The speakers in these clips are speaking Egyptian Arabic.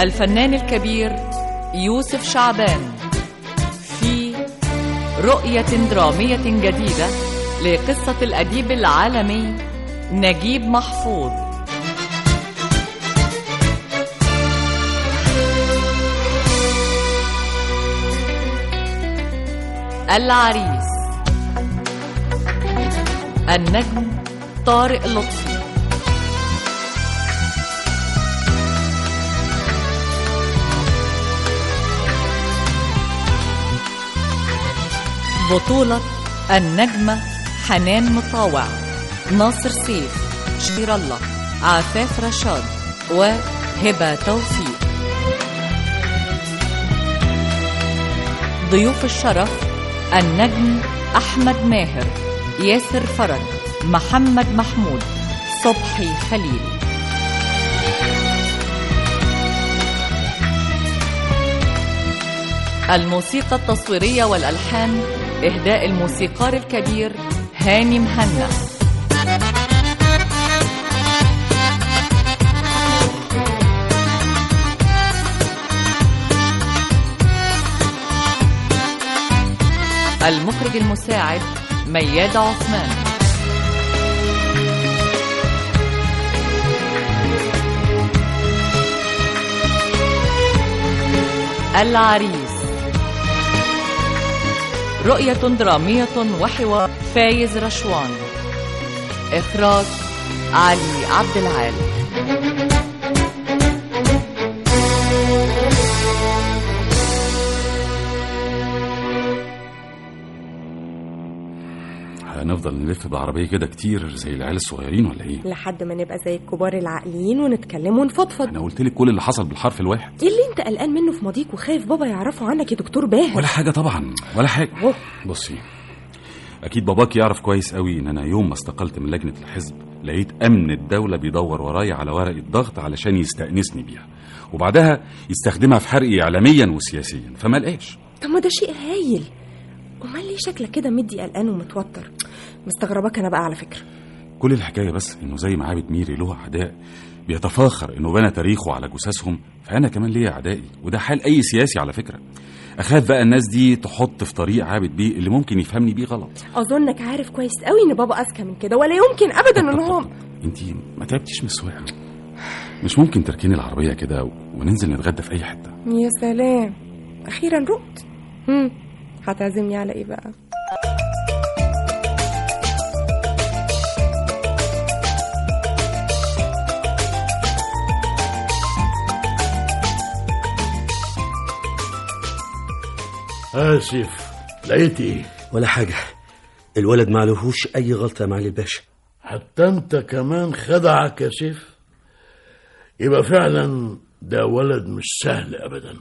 الفنان الكبير يوسف شعبان في رؤية درامية جديدة لقصة الأديب العالمي نجيب محفوظ العريس النجم طارق لطفي بطولة النجمة حنان مطاوع ناصر سيف شير الله عفاف رشاد وهبة توفيق ضيوف الشرف النجم أحمد ماهر ياسر فرج محمد محمود صبحي خليل الموسيقى التصويرية والألحان إهداء الموسيقار الكبير هاني مهنا المخرج المساعد مياد عثمان العريس رؤية درامية وحوار فايز رشوان إخراج علي عبد العال هنفضل نلف بعربية كده كتير زي العيال الصغيرين ولا ايه؟ لحد ما نبقى زي الكبار العاقلين ونتكلم ونفضفض انا قلت لك كل اللي حصل بالحرف الواحد ايه اللي انت قلقان منه في ماضيك وخايف بابا يعرفه عنك يا دكتور باهر ولا حاجة طبعا ولا حاجة أوه. بصي اكيد باباك يعرف كويس قوي ان انا يوم ما استقلت من لجنة الحزب لقيت امن الدولة بيدور ورايا على ورقة ضغط علشان يستأنسني بيها وبعدها يستخدمها في حرقي اعلاميا وسياسيا فما لقاش طب ما ده شيء هايل امال ليه شكلك كده مدي قلقان ومتوتر مستغرباك انا بقى على فكره كل الحكاية بس انه زي ما عابد ميري له اعداء بيتفاخر انه بنى تاريخه على جثثهم فانا كمان ليا اعدائي وده حال اي سياسي على فكرة اخاف بقى الناس دي تحط في طريق عابد بيه اللي ممكن يفهمني بيه غلط اظنك عارف كويس قوي ان بابا اذكى من كده ولا يمكن ابدا ان هو انت ما تعبتيش من السواقه مش ممكن تركيني العربيه كده و- وننزل نتغدى في اي حته يا سلام اخيرا رقت هم هتعزمني على ايه بقى آسف لقيت إيه؟ ولا حاجة الولد ما عليهوش أي غلطة يا معالي الباشا حتى أنت كمان خدعك يا سيف يبقى فعلا ده ولد مش سهل أبدا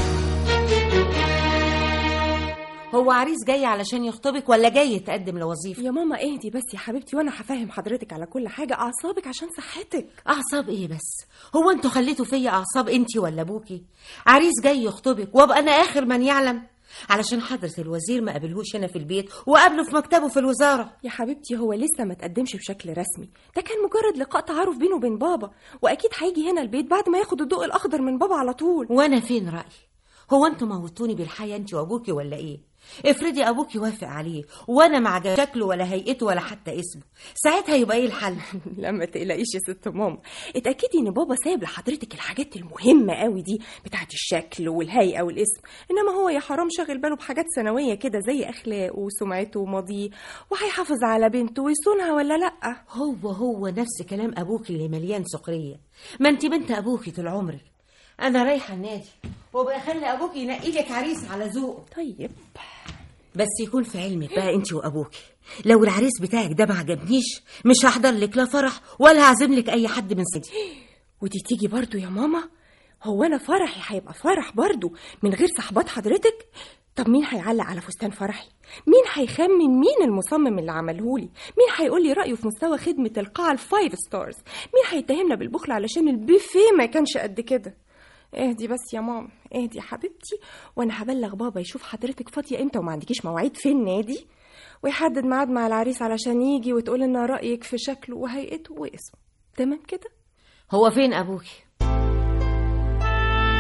هو عريس جاي علشان يخطبك ولا جاي يتقدم لوظيفة يا ماما اهدي بس يا حبيبتي وانا هفهم حضرتك على كل حاجه اعصابك عشان صحتك أعصاب إيه بس هو أنتوا خليتوا فيا أعصاب أنتي ولا أبوكي عريس جاي يخطبك وأبقى أنا آخر من يعلم علشان حضرة الوزير ما قابلهوش هنا في البيت وقابله في مكتبه في الوزارة يا حبيبتي هو لسه ما تقدمش بشكل رسمي ده كان مجرد لقاء تعارف بينه وبين بابا واكيد هيجي هنا البيت بعد ما ياخد الضوء الاخضر من بابا على طول وأنا فين رأيي هو أنتوا موتوني بالحياة أنتي وأبوكي ولا إيه افرضي أبوكي وافق عليه وأنا ما عجب شكله ولا هيئته ولا حتى اسمه ساعتها يبقى إيه الحل لا ما تقلقيش يا ست ماما اتاكدي ان بابا سايب لحضرتك الحاجات المهمه قوي دي بتاعه الشكل والهيئه والاسم انما هو يا حرام شاغل باله بحاجات ثانويه كده زي اخلاقه وسمعته وماضيه وهيحافظ على بنته ويصونها ولا لا هو هو نفس كلام ابوك اللي مليان سخريه ما انت بنت ابوكي طول عمرك انا رايحه النادي وبقى خلي ابوك ينقي لك عريس على ذوقه طيب بس يكون في علمك بقى انت وابوكي لو العريس بتاعك ده ما عجبنيش مش هحضر لك لا فرح ولا هعزم لك اي حد من سيدي ودي تيجي برضو يا ماما هو انا فرحي هيبقى فرح برضو من غير صحبات حضرتك طب مين هيعلق على فستان فرحي مين هيخمن مين المصمم اللي عملهولي مين هيقول لي رايه في مستوى خدمه القاعه الفايف ستارز مين هيتهمنا بالبخل علشان البوفيه ما كانش قد كده اهدي بس يا ماما اهدي يا حبيبتي وانا هبلغ بابا يشوف حضرتك فاضيه امتى وما عندكيش مواعيد في النادي ويحدد ميعاد مع العريس علشان يجي وتقول لنا رايك في شكله وهيئته واسمه تمام كده هو فين ابوكي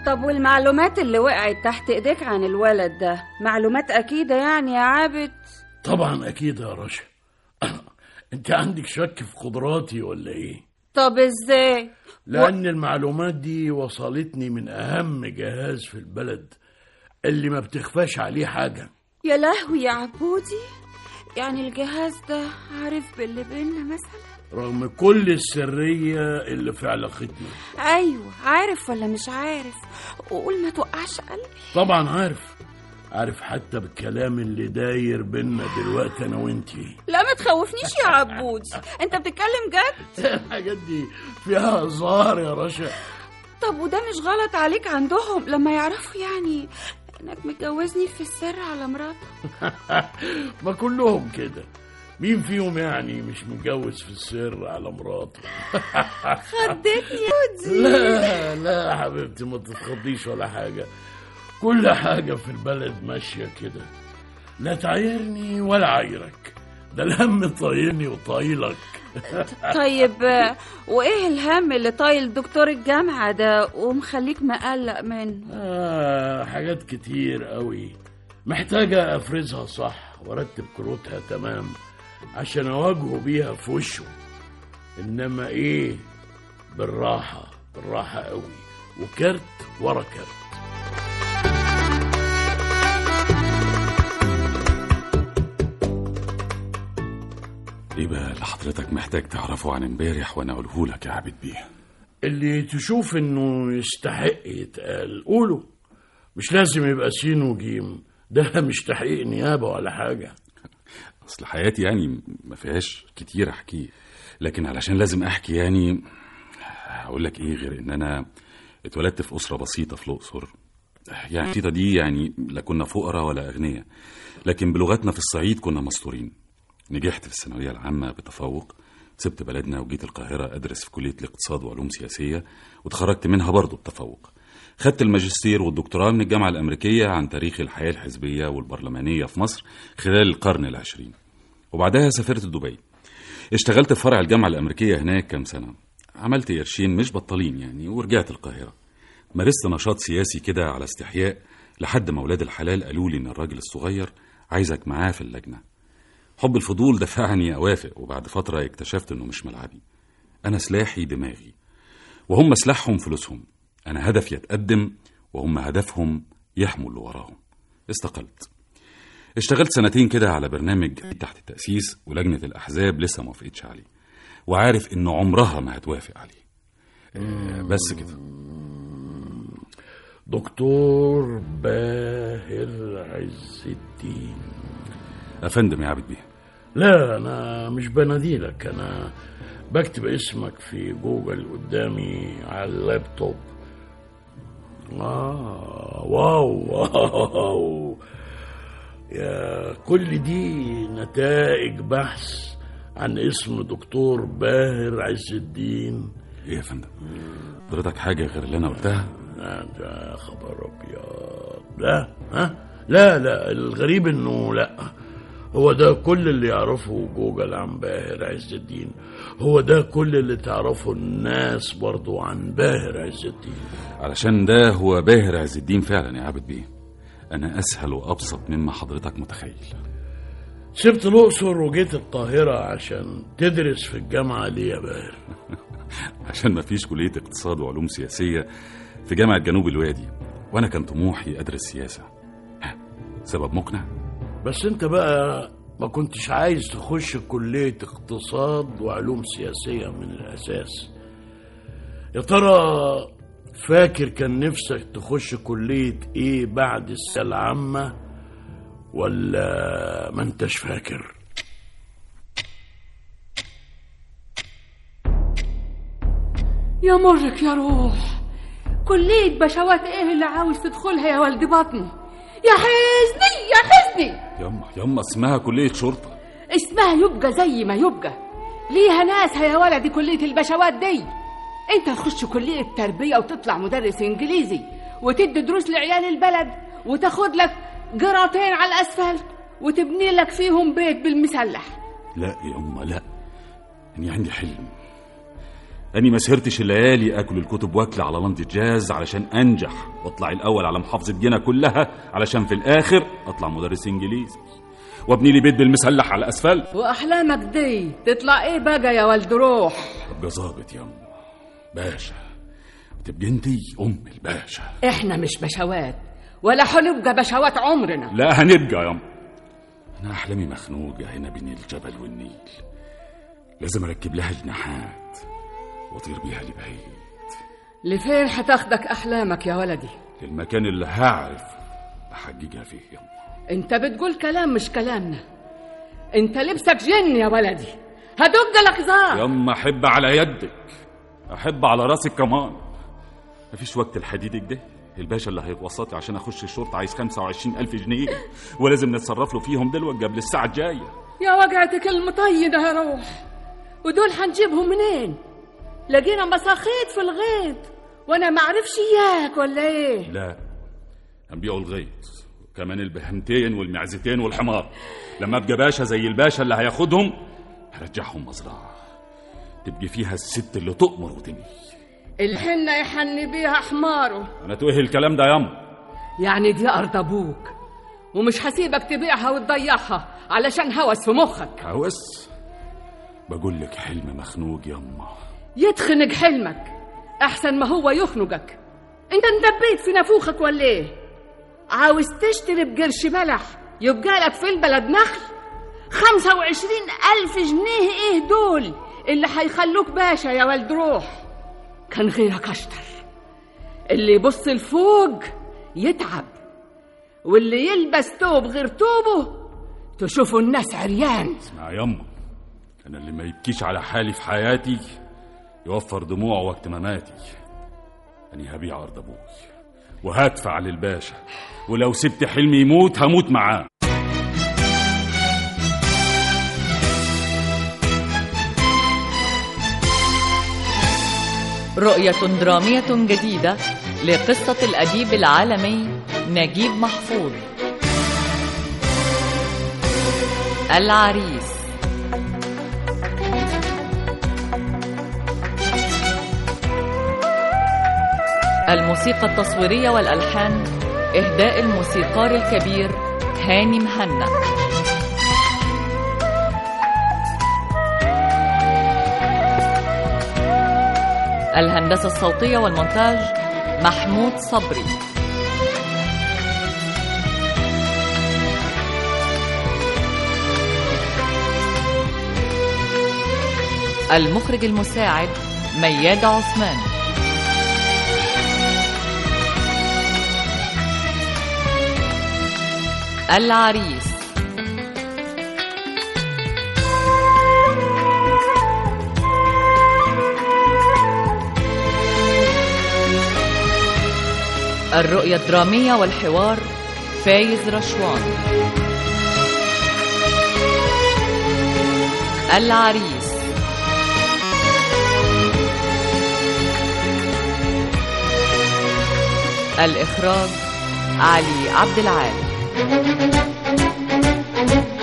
طب والمعلومات اللي وقعت تحت ايديك عن الولد ده معلومات اكيدة يعني يا عابد طبعا اكيد يا رشا انت عندك شك في قدراتي ولا ايه طب ازاي لان المعلومات دي وصلتني من اهم جهاز في البلد اللي ما بتخفاش عليه حاجه يا لهوي يا عبودي يعني الجهاز ده عارف باللي بينا مثلا رغم كل السريه اللي في علاقتنا ايوه عارف ولا مش عارف وقول ما توقعش قلبي طبعا عارف عارف حتى بالكلام اللي داير بينا دلوقتي انا وانتي لا ما تخوفنيش يا عبودي انت بتتكلم جد الحاجات دي فيها هزار يا رشا طب وده مش غلط عليك عندهم لما يعرفوا يعني انك متجوزني في السر على مراتك ما كلهم كده مين فيهم يعني مش متجوز في السر على مراته خدتني يا ودي لا لا يا حبيبتي ما تتخضيش ولا حاجة كل حاجة في البلد ماشية كده لا تعايرني ولا عايرك ده الهم طايلني وطايلك طيب آه، وايه الهم اللي طايل دكتور الجامعة ده ومخليك مقلق منه آه حاجات كتير قوي محتاجة أفرزها صح وأرتب كروتها تمام عشان أواجهه بيها في وشه إنما إيه بالراحة بالراحة قوي وكرت ورا كرت ايه بقى اللي حضرتك محتاج تعرفه عن امبارح وانا اقوله لك يا عابد بيه اللي تشوف إنه يستحق يتقال قوله مش لازم يبقى سين وجيم ده مش تحقيق نيابة ولا حاجة اصل حياتي يعني ما فيهاش كتير احكيه لكن علشان لازم احكي يعني هقول لك ايه غير ان انا اتولدت في اسره بسيطه في الاقصر يعني البسيطه دي يعني لا كنا فقراء ولا اغنياء لكن بلغتنا في الصعيد كنا مستورين نجحت في الثانويه العامه بتفوق سبت بلدنا وجيت القاهره ادرس في كليه الاقتصاد وعلوم سياسيه وتخرجت منها برضه بتفوق خدت الماجستير والدكتوراه من الجامعه الامريكيه عن تاريخ الحياه الحزبيه والبرلمانيه في مصر خلال القرن العشرين وبعدها سافرت دبي اشتغلت في فرع الجامعة الأمريكية هناك كام سنة عملت قرشين مش بطالين يعني ورجعت القاهرة مارست نشاط سياسي كده على استحياء لحد ما ولاد الحلال قالوا لي إن الراجل الصغير عايزك معاه في اللجنة حب الفضول دفعني أوافق وبعد فترة اكتشفت إنه مش ملعبي أنا سلاحي دماغي وهم سلاحهم فلوسهم أنا هدفي أتقدم وهم هدفهم يحموا اللي وراهم استقلت اشتغلت سنتين كده على برنامج تحت التأسيس ولجنة الأحزاب لسه ما وافقتش عليه وعارف إنه عمرها ما هتوافق عليه آه، بس كده دكتور باهر عز الدين أفندم يا عبد بيه لا أنا مش بناديلك أنا بكتب اسمك في جوجل قدامي على اللابتوب آه واو واو يا كل دي نتائج بحث عن اسم دكتور باهر عز الدين إيه يا فندم حضرتك حاجة غير اللي أنا قلتها لا ده خبر ابيض لا ها لا لا الغريب انه لا هو ده كل اللي يعرفه جوجل عن باهر عز الدين هو ده كل اللي تعرفه الناس برضو عن باهر عز الدين علشان ده هو باهر عز الدين فعلا يا عبد بيه أنا أسهل وأبسط مما حضرتك متخيل سبت الأقصر وجيت القاهرة عشان تدرس في الجامعة ليه يا باهر عشان ما فيش كلية اقتصاد وعلوم سياسية في جامعة جنوب الوادي وأنا كان طموحي أدرس سياسة ها سبب مقنع بس انت بقى ما كنتش عايز تخش كلية اقتصاد وعلوم سياسية من الأساس يا ترى فاكر كان نفسك تخش كلية ايه بعد الثانوية العامة ولا ما انتش فاكر يا مرك يا روح كلية بشوات ايه اللي عاوز تدخلها يا ولد بطني يا حزني يا حزني يما يما اسمها كلية شرطة اسمها يبقى زي ما يبقى ليها ناسها يا ولدي كلية البشوات دي انت تخش كلية تربية وتطلع مدرس انجليزي وتدي دروس لعيال البلد وتاخد لك جراتين على الاسفلت وتبني لك فيهم بيت بالمسلح لا يما لا أنا عندي حلم أني ما سهرتش الليالي آكل الكتب وأكل على لندن جاز علشان أنجح وأطلع الأول على محافظة جنة كلها علشان في الآخر أطلع مدرس إنجليزي وابني لي بيت بالمسلح على الأسفلت واحلامك دي تطلع ايه بقى يا ولد روح أبقى ظابط يما باشا تبقى انتي أم الباشا احنا مش بشوات ولا هنبقى بشوات عمرنا لا هنبقى يما أنا أحلامي مخنوقة هنا بين الجبل والنيل لازم أركب لها جناحات وأطير بيها لبعيد لفين هتاخدك احلامك يا ولدي للمكان اللي هعرف أحققها فيه يما انت بتقول كلام مش كلامنا انت لبسك جن يا ولدي هدق لك زار يما أحب على يدك أحب على راسك كمان مفيش وقت لحديدك ده الباشا اللي هيتوسط عشان اخش الشرطه عايز 25 الف جنيه ولازم نتصرف له فيهم دلوقتي قبل الساعه الجايه يا وجعتك المطينة يا روح ودول هنجيبهم منين لقينا مساخيط في الغيط وانا معرفش اياك ولا ايه لا هنبيعوا الغيط وكمان البهمتين والمعزتين والحمار لما ابقى باشا زي الباشا اللي هياخدهم هرجعهم مزرعه تبقي فيها الست اللي تؤمر وتنهي الحنة يحني بيها حماره انا توهي الكلام ده ياما يعني دي أرض أبوك ومش هسيبك تبيعها وتضيعها علشان هوس في مخك هوس بقول لك حلم مخنوق ياما يتخنق حلمك أحسن ما هو يخنقك أنت اندبيت في نافوخك ولا إيه؟ عاوز تشتري بقرش بلح يبقى لك في البلد نخل خمسة وعشرين ألف جنيه إيه دول اللي هيخلوك باشا يا ولد روح كان غيرك أشطر اللي يبص لفوق يتعب واللي يلبس توب غير توبه تشوفوا الناس عريان اسمع ياما انا اللي ما يبكيش على حالي في حياتي يوفر دموع وقت مماتي اني هبيع ارض ابوي وهدفع للباشا ولو سبت حلمي يموت هموت معاه رؤية درامية جديدة لقصة الأديب العالمي نجيب محفوظ العريس الموسيقى التصويرية والألحان إهداء الموسيقار الكبير هاني مهنا الهندسة الصوتية والمونتاج محمود صبري المخرج المساعد مياد عثمان العريس الرؤية الدرامية والحوار فايز رشوان العريس الإخراج علي عبد العال